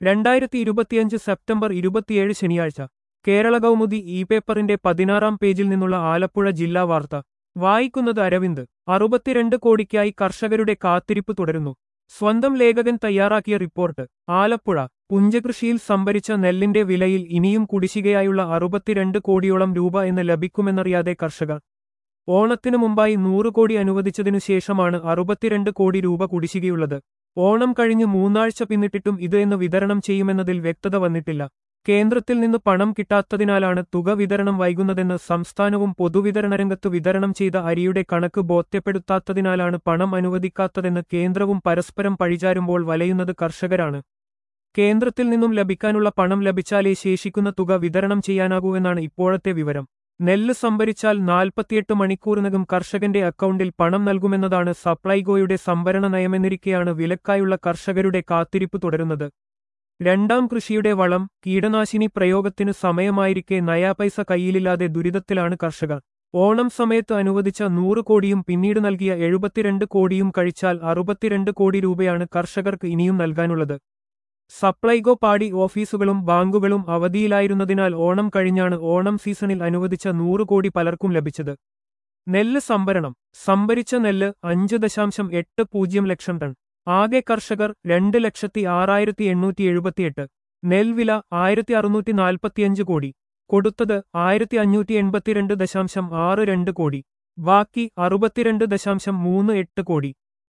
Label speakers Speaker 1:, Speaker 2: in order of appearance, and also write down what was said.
Speaker 1: രണ്ടായിരത്തി ഇരുപത്തിയഞ്ച് സെപ്റ്റംബർ ഇരുപത്തിയേഴ് ശനിയാഴ്ച കേരള കൗമുദി ഇ പേപ്പറിന്റെ പതിനാറാം പേജിൽ നിന്നുള്ള ആലപ്പുഴ ജില്ലാ വാർത്ത വായിക്കുന്നത് അരവിന്ദ് അറുപത്തിരണ്ട് കോടിക്കായി കർഷകരുടെ കാത്തിരിപ്പ് തുടരുന്നു സ്വന്തം ലേഖകൻ തയ്യാറാക്കിയ റിപ്പോർട്ട് ആലപ്പുഴ പുഞ്ചകൃഷിയിൽ സംഭരിച്ച നെല്ലിന്റെ വിലയിൽ ഇനിയും കുടിശ്ശികയായുള്ള അറുപത്തിരണ്ട് കോടിയോളം രൂപ എന്ന് ലഭിക്കുമെന്നറിയാതെ കർഷകർ ഓണത്തിനു മുമ്പായി നൂറ് കോടി അനുവദിച്ചതിനു ശേഷമാണ് അറുപത്തിരണ്ട് കോടി രൂപ കുടിശ്ശികയുള്ളത് ഓണം കഴിഞ്ഞ് മൂന്നാഴ്ച പിന്നിട്ടിട്ടും ഇത് എന്ന് വിതരണം ചെയ്യുമെന്നതിൽ വ്യക്തത വന്നിട്ടില്ല കേന്ദ്രത്തിൽ നിന്ന് പണം കിട്ടാത്തതിനാലാണ് തുക വിതരണം വൈകുന്നതെന്ന് സംസ്ഥാനവും പൊതുവിതരണ രംഗത്ത് വിതരണം ചെയ്ത അരിയുടെ കണക്ക് ബോധ്യപ്പെടുത്താത്തതിനാലാണ് പണം അനുവദിക്കാത്തതെന്ന് കേന്ദ്രവും പരസ്പരം പഴിചാരുമ്പോൾ വലയുന്നത് കർഷകരാണ് കേന്ദ്രത്തിൽ നിന്നും ലഭിക്കാനുള്ള പണം ലഭിച്ചാലേ ശേഷിക്കുന്ന തുക വിതരണം ചെയ്യാനാകൂവെന്നാണ് ഇപ്പോഴത്തെ വിവരം നെല്ല് സംഭരിച്ചാൽ നാൽപ്പത്തിയെട്ട് മണിക്കൂറിനകം കർഷകന്റെ അക്കൗണ്ടിൽ പണം നൽകുമെന്നതാണ് സപ്ലൈകോയുടെ സംഭരണ നയമെന്നിരിക്കെയാണ് വിലക്കായുള്ള കർഷകരുടെ കാത്തിരിപ്പ് തുടരുന്നത് രണ്ടാം കൃഷിയുടെ വളം കീടനാശിനി പ്രയോഗത്തിന് സമയമായിരിക്കെ നയാപൈസ കയ്യിലില്ലാതെ ദുരിതത്തിലാണ് കർഷകർ ഓണം സമയത്ത് അനുവദിച്ച നൂറ് കോടിയും പിന്നീട് നൽകിയ എഴുപത്തിരണ്ട് കോടിയും കഴിച്ചാൽ അറുപത്തിരണ്ട് കോടി രൂപയാണ് കർഷകർക്ക് ഇനിയും നൽകാനുള്ളത് സപ്ലൈകോ പാടി ഓഫീസുകളും ബാങ്കുകളും അവധിയിലായിരുന്നതിനാൽ ഓണം കഴിഞ്ഞാണ് ഓണം സീസണിൽ അനുവദിച്ച നൂറ് കോടി പലർക്കും ലഭിച്ചത് നെല്ല് സംഭരണം സംഭരിച്ച നെല്ല് അഞ്ച് ദശാംശം എട്ട് പൂജ്യം ലക്ഷം ടൺ ആകെ കർഷകർ രണ്ട് ലക്ഷത്തി ആറായിരത്തി എണ്ണൂറ്റി എഴുപത്തിയെട്ട് നെൽവില ആയിരത്തി അറുന്നൂറ്റി നാൽപ്പത്തിയഞ്ച് കോടി കൊടുത്തത് ആയിരത്തി അഞ്ഞൂറ്റി എൺപത്തിരണ്ട് ദശാംശം ആറ് രണ്ട് കോടി ബാക്കി അറുപത്തിരണ്ട് ദശാംശം മൂന്ന് എട്ട് കോടി